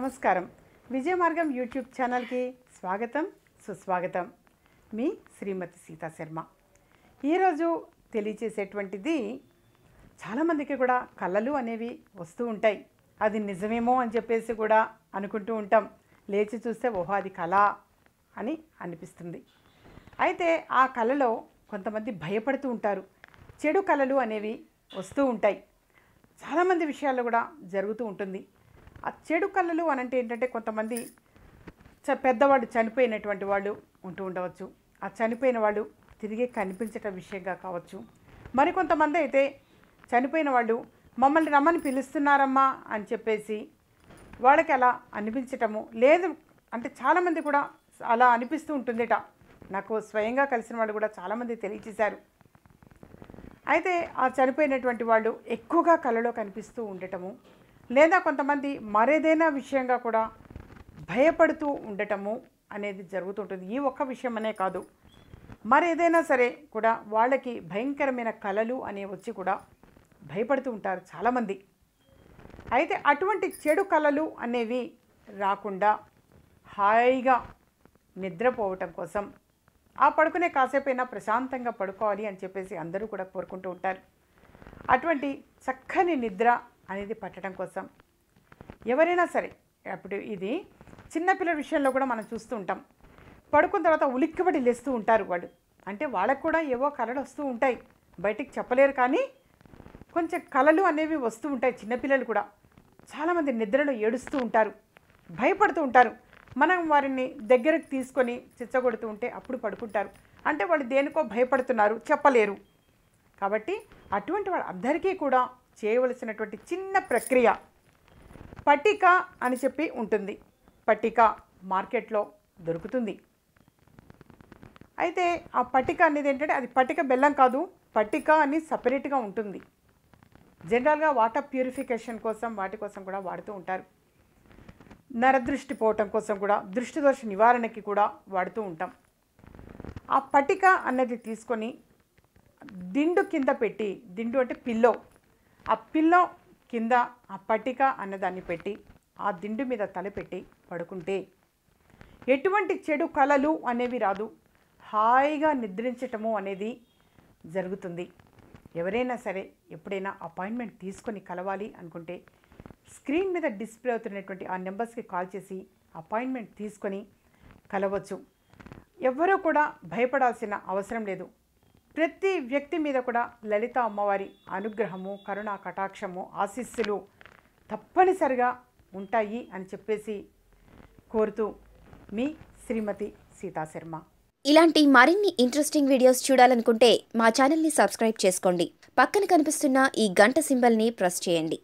నమస్కారం విజయ మార్గం యూట్యూబ్ ఛానల్కి స్వాగతం సుస్వాగతం మీ శ్రీమతి సీతా శర్మ ఈరోజు తెలియచేసేటువంటిది చాలామందికి కూడా కళలు అనేవి వస్తూ ఉంటాయి అది నిజమేమో అని చెప్పేసి కూడా అనుకుంటూ ఉంటాం లేచి చూస్తే ఓహో అది కళ అని అనిపిస్తుంది అయితే ఆ కళలో కొంతమంది భయపడుతూ ఉంటారు చెడు కళలు అనేవి వస్తూ ఉంటాయి చాలామంది విషయాల్లో కూడా జరుగుతూ ఉంటుంది ఆ చెడు కళలు అని అంటే ఏంటంటే కొంతమంది చ పెద్దవాళ్ళు చనిపోయినటువంటి వాళ్ళు ఉంటూ ఉండవచ్చు ఆ చనిపోయిన వాళ్ళు తిరిగి కనిపించటం విషయంగా కావచ్చు మరికొంతమంది అయితే చనిపోయిన వాళ్ళు మమ్మల్ని రమ్మని పిలుస్తున్నారమ్మా అని చెప్పేసి వాళ్ళకి అలా అనిపించటము లేదు అంటే చాలామంది కూడా అలా అనిపిస్తూ ఉంటుందిట నాకు స్వయంగా కలిసిన వాళ్ళు కూడా చాలామంది తెలియచేశారు అయితే ఆ చనిపోయినటువంటి వాళ్ళు ఎక్కువగా కళలో కనిపిస్తూ ఉండటము లేదా కొంతమంది మరేదైనా విషయంగా కూడా భయపడుతూ ఉండటము అనేది జరుగుతుంటుంది ఈ ఒక్క విషయం అనే కాదు మరేదైనా సరే కూడా వాళ్ళకి భయంకరమైన కళలు అనేవి వచ్చి కూడా భయపడుతూ ఉంటారు చాలామంది అయితే అటువంటి చెడు కళలు అనేవి రాకుండా హాయిగా నిద్రపోవటం కోసం ఆ పడుకునే కాసేపైనా ప్రశాంతంగా పడుకోవాలి అని చెప్పేసి అందరూ కూడా కోరుకుంటూ ఉంటారు అటువంటి చక్కని నిద్ర అనేది పట్టడం కోసం ఎవరైనా సరే అప్పుడు ఇది చిన్నపిల్లల విషయంలో కూడా మనం చూస్తూ ఉంటాం పడుకున్న తర్వాత ఉలిక్కిపడి లేస్తూ ఉంటారు వాళ్ళు అంటే వాళ్ళకు కూడా ఏవో కళలు వస్తూ ఉంటాయి బయటికి చెప్పలేరు కానీ కొంచెం కళలు అనేవి వస్తూ ఉంటాయి చిన్నపిల్లలు కూడా చాలామంది నిద్రలో ఏడుస్తూ ఉంటారు భయపడుతూ ఉంటారు మనం వారిని దగ్గరకు తీసుకొని చిచ్చగొడుతూ ఉంటే అప్పుడు పడుకుంటారు అంటే వాళ్ళు దేనికో భయపడుతున్నారు చెప్పలేరు కాబట్టి అటువంటి వాళ్ళందరికీ కూడా చేయవలసినటువంటి చిన్న ప్రక్రియ పట్టిక అని చెప్పి ఉంటుంది పట్టిక మార్కెట్లో దొరుకుతుంది అయితే ఆ పట్టిక అనేది ఏంటంటే అది పట్టిక బెల్లం కాదు పట్టిక అని సపరేట్గా ఉంటుంది జనరల్గా వాటర్ ప్యూరిఫికేషన్ కోసం వాటి కోసం కూడా వాడుతూ ఉంటారు నరదృష్టి పోవటం కోసం కూడా దృష్టి దోష నివారణకి కూడా వాడుతూ ఉంటాం ఆ పట్టిక అన్నది తీసుకొని దిండు కింద పెట్టి దిండు అంటే పిల్లో ఆ పిల్లో కింద ఆ పట్టిక అన్నదాన్ని పెట్టి ఆ దిండు మీద తలపెట్టి పడుకుంటే ఎటువంటి చెడు కళలు అనేవి రాదు హాయిగా నిద్రించటము అనేది జరుగుతుంది ఎవరైనా సరే ఎప్పుడైనా అపాయింట్మెంట్ తీసుకొని కలవాలి అనుకుంటే స్క్రీన్ మీద డిస్ప్లే అవుతున్నటువంటి ఆ నెంబర్స్కి కాల్ చేసి అపాయింట్మెంట్ తీసుకొని కలవచ్చు ఎవ్వరూ కూడా భయపడాల్సిన అవసరం లేదు ప్రతి వ్యక్తి మీద కూడా లలిత అమ్మవారి అనుగ్రహము కరుణా కటాక్షము ఆశీస్సులు తప్పనిసరిగా ఉంటాయి అని చెప్పేసి కోరుతూ మీ శ్రీమతి సీతాశర్మ ఇలాంటి మరిన్ని ఇంట్రెస్టింగ్ వీడియోస్ చూడాలనుకుంటే మా ఛానల్ని సబ్స్క్రైబ్ చేసుకోండి పక్కన కనిపిస్తున్న ఈ గంట సింబల్ని ప్రెస్ చేయండి